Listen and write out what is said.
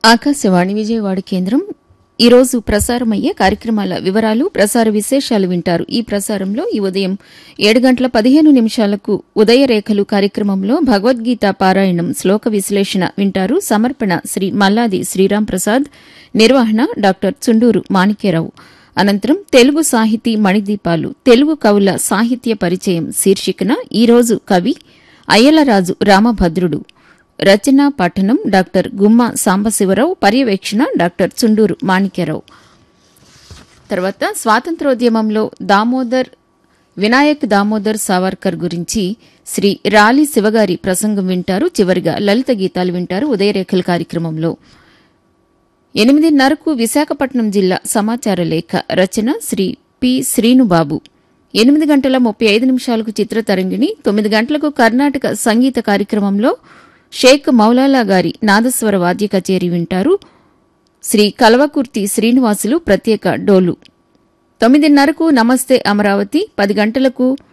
ఆకాశవాణి విజయవాడ కేంద్రం ఈరోజు ప్రసారమయ్యే కార్యక్రమాల వివరాలు ప్రసార విశేషాలు వింటారు ఈ ప్రసారంలో ఈ ఉదయం ఏడు గంటల పదిహేను నిమిషాలకు ఉదయరేఖలు కార్యక్రమంలో భగవద్గీత పారాయణం శ్లోక విశ్లేషణ వింటారు సమర్పణ శ్రీ మల్లాది శ్రీరాం ప్రసాద్ నిర్వహణ డాక్టర్ చుండూరు మాణిక్యరావు అనంతరం తెలుగు సాహితీ మణిదీపాలు తెలుగు కవుల సాహిత్య పరిచయం శీర్షికన ఈరోజు కవి అయ్యలరాజు రామభద్రుడు రచన పఠనం డాక్టర్ గుమ్మ సాంబశివరావు పర్యవేక్షణ డాక్టర్ చుండూరు మాణిక్యరావు తర్వాత స్వాతంత్రోద్యమంలో దామోదర్ వినాయక్ దామోదర్ సావర్కర్ గురించి శ్రీ రాలి శివగారి ప్రసంగం వింటారు చివరిగా లలిత గీతాలు వింటారు ఉదయరేఖల కార్యక్రమంలో ఎనిమిదిన్నరకు విశాఖపట్నం జిల్లా సమాచార లేఖ రచన శ్రీ పి శ్రీనుబాబు ఎనిమిది గంటల ముప్పై ఐదు నిమిషాలకు చిత్రతరంగిణి తొమ్మిది గంటలకు కర్ణాటక సంగీత కార్యక్రమంలో షేక్ మౌలాలా గారి నాదస్వర వాద్య కచేరీ వింటారు శ్రీ కల్వకుర్తి శ్రీనివాసులు ప్రత్యేక డోలు తొమ్మిదిన్నరకు నమస్తే అమరావతి పది గంటలకు